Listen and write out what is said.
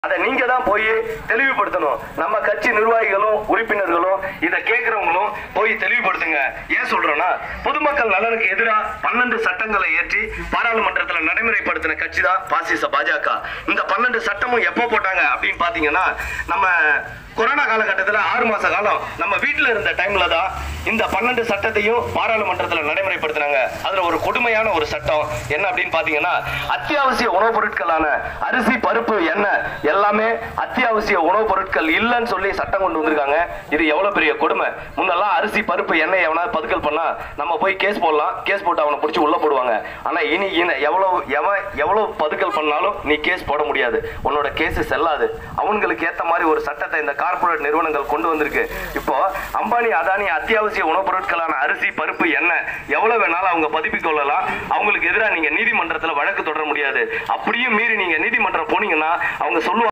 அதை நீங்க தான் போய் தெளிவுபடுத்தணும் நம்ம கட்சி நிர்வாகிகளும் உறுப்பினர்களும் இதை கேட்கிறவங்களும் போய் தெளிவுபடுத்துங்க ஏன் சொல்றேன்னா பொதுமக்கள் நலனுக்கு எதிராக பன்னெண்டு சட்டங்களை ஏற்றி பாராளுமன்றத்தில் நடைமுறைப்படுத்தின கட்சி தான் பாசிச பாஜக இந்த பன்னெண்டு சட்டமும் எப்போ போட்டாங்க அப்படின்னு பாத்தீங்கன்னா நம்ம கொரோனா காலகட்டத்தில் ஆறு மாச காலம் நம்ம வீட்டில் இருந்த டைம்ல தான் இந்த பன்னெண்டு சட்டத்தையும் பாராளுமன்றத்தில் நடைமுறைப்படுத்தினாங்க அதுல ஒரு கொடுமையான ஒரு சட்டம் என்ன அப்படின்னு பாத்தீங்கன்னா அத்தியாவசிய உணவுப் பொருட்களான அரிசி பருப்பு எண்ணெய் எல்லாமே அத்தியாவசிய உணவுப் பொருட்கள் இல்லைன்னு சொல்லி சட்டம் கொண்டு வந்திருக்காங்க இது எவ்வளவு பெரிய கொடுமை முன்னெல்லாம் அரிசி பருப்பு எண்ணெய் எவனாவது பதுக்கல் பண்ணா நம்ம போய் கேஸ் போடலாம் கேஸ் போட்டு அவனை பிடிச்சி உள்ள போடுவாங்க ஆனா இனி இன- எவ்வளவு எவன் எவ்வளவு பதுக்கல் பண்ணாலும் நீ கேஸ் போட முடியாது உன்னோட கேஸ் செல்லாது அவங்களுக்கு ஏத்த மாதிரி ஒரு சட்டத்தை இந்த கார்ப்பரேட் நிறுவனங்கள் கொண்டு வந்திருக்கு இப்போ அம்பானி அதானி அத்தியாவசிய உணவுப் பொருட்களான அரிசி பருப்பு எண்ணெய் எவ்வளவு வேணாலும் அவங்க பதிப்பிக் கொள்ளலாம் அவங்களுக்கு எதிராக நீங்க நீதிமன்றத்துல வழக்கு தொடர முடியாது அப்படியும் மீறி நீங்க நீதிமன்றம் போனீங்கன்னா அவங்க சொல்லுவாங்க